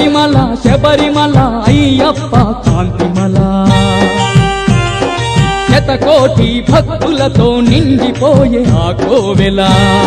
శబరిమల శబరిమల అయ్యప్ప కాంతిమల శతకోటి భక్తులతో నిండిపోయే ఆ కోవెల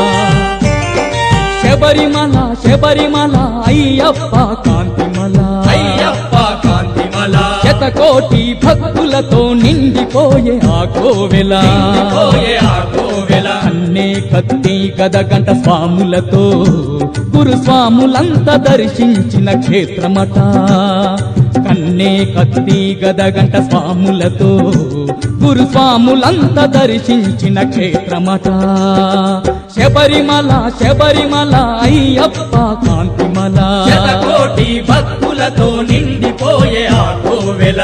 శబరిమల శబరిమల అయ్యప్ప కాంతిమల అయ్యప్ప కాంతిమల శతకోటి భక్తులతో నిండిపోయే ఆ కోవెల పోయే ఆ కోవెల అన్నే కత్తి గదగంట స్వాములతో గురు స్వాములంతా దర్శించిన క్షేత్రమట కన్నే కత్తి గదగంట స్వాములతో గురు స్వాములంతా దర్శించిన క్షేత్రమట శబరిమల శబరిమల అయ్యప్ప కాంతిమల శతకోటి భక్తులతో నిండిపోయే ఆ కోవెల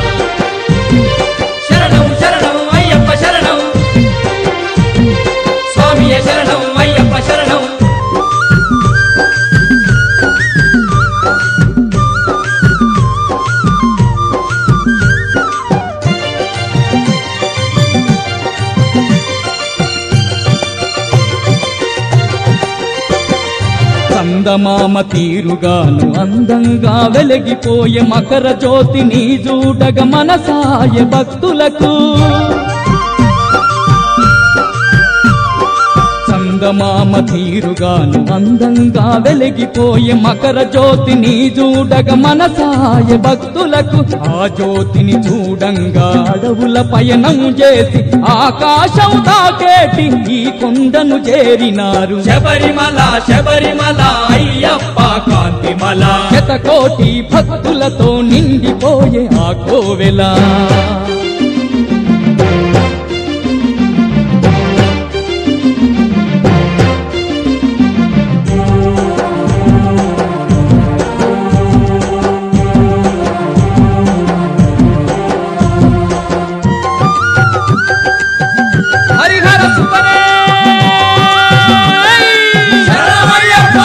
శరణం శరణం అయ్యప్ప శరణం స్వామియ శరణం అయ్యప్ప శరణం చందమామ తీరుగాను అందంగా వెలిగిపోయే మకర జ్యోతిని చూడగ మనసాయ భక్తులకు చందమామ తీరుగాను అందంగా వెలిగిపోయే మకర జ్యోతిని చూడగ మనసాయ భక్తులకు ఆ జ్యోతిని చూడంగా అడవుల పయనం చేసి ఆకాశం తాకేటి ఈ కొండను చేరినారు శబరిమల శబరిమల అయ్యప్ప కాంతిమల శతకోటి భక్తులతో నిండిపోయే ఆ కోవెల హరిహర సుతనే శరణమయ్యప్ప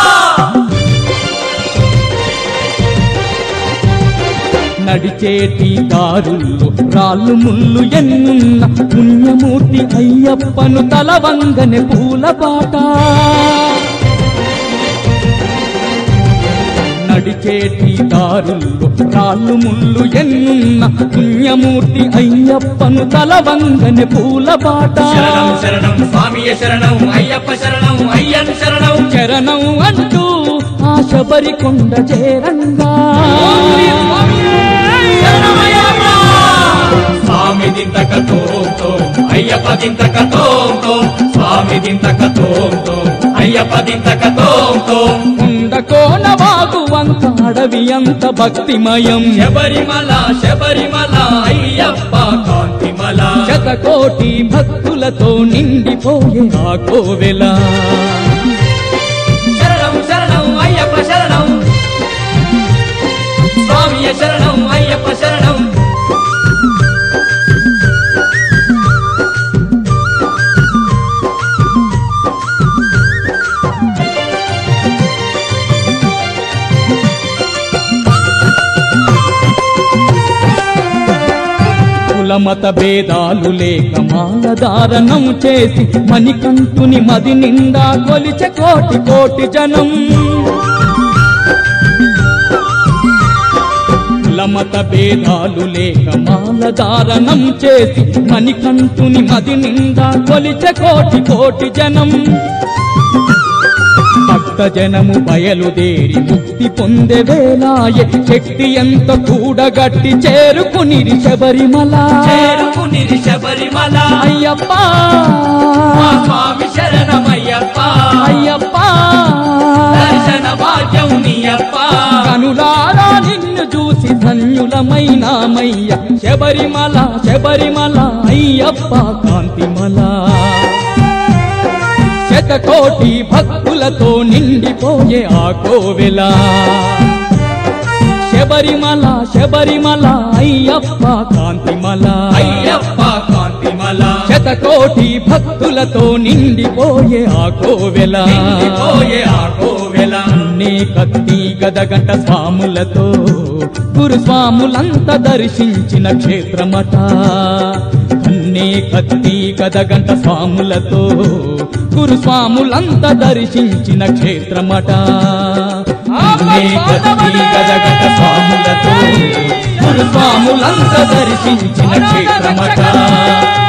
నడిచేటి దారుల్లో రాళ్ళు ముళ్ళు ఎన్నున్న పుణ్యమూర్తి అయ్యప్పను తలవంగని పూల పాట నడిచేటి దారుల్లో రాళ్ళు ముళ్ళు ఎన్నున్న పుణ్యమూర్తి అయ్యప్పను తలవంగని పూల పాట శరణం శరణం స్వామియ శరణం అయ్యప్ప శరణం అయ్యన్ శరణం చరణం అంటూ ఆ శబరి కొండ చేరంగా శరణమయ్యప్ప స్వామి దింతక తోంతో అయ్యప్ప దింతక తోంతో స్వామి దింతక తోంతో అయ్యప్ప దింతక తోంతో కొండ కోన వాగు వంక అడవి అంత భక్తిమయం శబరిమల శబరిమల అయ్యప్ప కాంతిమల శతకోటి భక్తులతో నిండిపోయే ఆ కోవెల శరణం శరణం అయ్యప్ప శరణం స్వామియ శరణం అయ్యప్ప శరణం కులమత భేదాలు లేక మాలధారణం చేసి మణికంఠుని మది నిండా కొలిచే కోటి కోటి జనం కులమత భేదాలు లేక మాలధారణం చేసి మణికంఠుని మది నిండా కొలిచే కోటి కోటి జనం భక్త జనము బయలుదేరి ముక్తి పొందే వేలాయే శక్తి ఎంత కూడగట్టి చేరుకునిరి శబరిమల చేరుకునిరి శబరిమల అయ్యప్ప మా స్వామి శరణమయ్యప్ప అయ్యప్ప దర్శన భాగ్యం నీయప్ప కనులారా నిన్ను చూసి ధన్యులమైనామయ్య శబరిమల శబరిమల అయ్యప్ప కాంతిమల శతకోటి భక్తులతో నిండిపోయే ఆ కోవెల శబరిమల శబరిమల అయ్యప్ప కాంతిమల అయ్యప్ప కాంతిమల శతకోటి భక్తులతో నిండిపోయే ఆ కోవెల నిండిపోయే ఆ కోవెల అన్నే కత్తి గదగంట స్వాములతో గురు స్వాములంతా దర్శించిన క్షేత్రమట అన్నే కత్తి గదగంట స్వాములతో గురు స్వాములంతా దర్శించిన క్షేత్రమట ఆ నిన్నే గద్ది గజగట స్వాములతో గురుస్వాములంతా దర్శించిన క్షేత్రమట